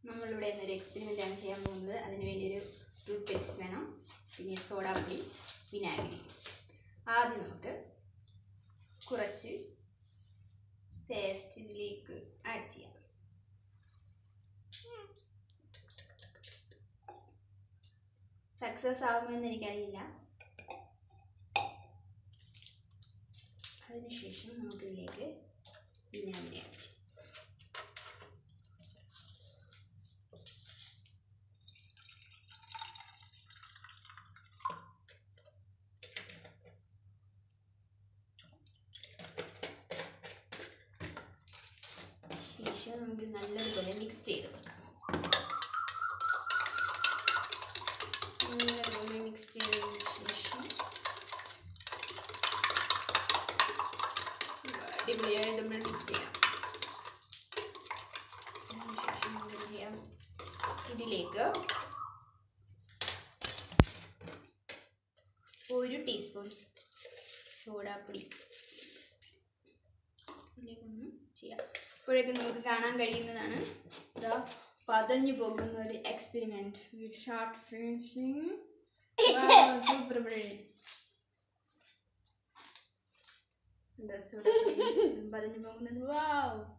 നമ്മളിവിടെ ഇന്നൊരു എക്സ്പെരിമെൻ്റ് ആണ് ചെയ്യാൻ പോകുന്നത് അതിന് വേണ്ടി ഒരു ടൂത്ത് പേസ്റ്റ് വേണം പിന്നെ സോഡാപ്പൊടി വിനാഗിരി ആദ്യം നമുക്ക് കുറച്ച് പേസ്റ്റ് ഇതിലേക്ക് ആഡ് ചെയ്യാം സക്സസ് ആകുമെന്ന് എനിക്കറിയില്ല അതിനുശേഷം നമുക്കിതിലേക്ക് വിനാഗിരി ആഡ് ചെയ്യാം ശേഷം നമുക്ക് നല്ലതുപോലെ മിക്സ് ചെയ്ത് കൊടുക്കാം നല്ലതുപോലെ മിക്സ് ചെയ്തതിന് ശേഷം അടിപൊളിയായി നമ്മൾ മിക്സ് ചെയ്യാം അതിനുശേഷം നമുക്ക് ചെയ്യാം ഇതിലേക്ക് ഒരു ടീസ്പൂൺ സോഡാപ്പൊടി ഇതിലേക്കൊന്ന് ചെയ്യാം അപ്പോഴേക്കും നമുക്ക് കാണാൻ കഴിയുന്നതാണ് ഇതാ പതഞ്ഞു പോകുന്ന ഒരു എക്സ്പെരിമെന്റ് ഷാർട്ട് ഫിനിഷിങ് സൂപ്പർ എന്താ സോഡാപ്പൊടി പതഞ്ഞു പോകുന്നത് വാവ്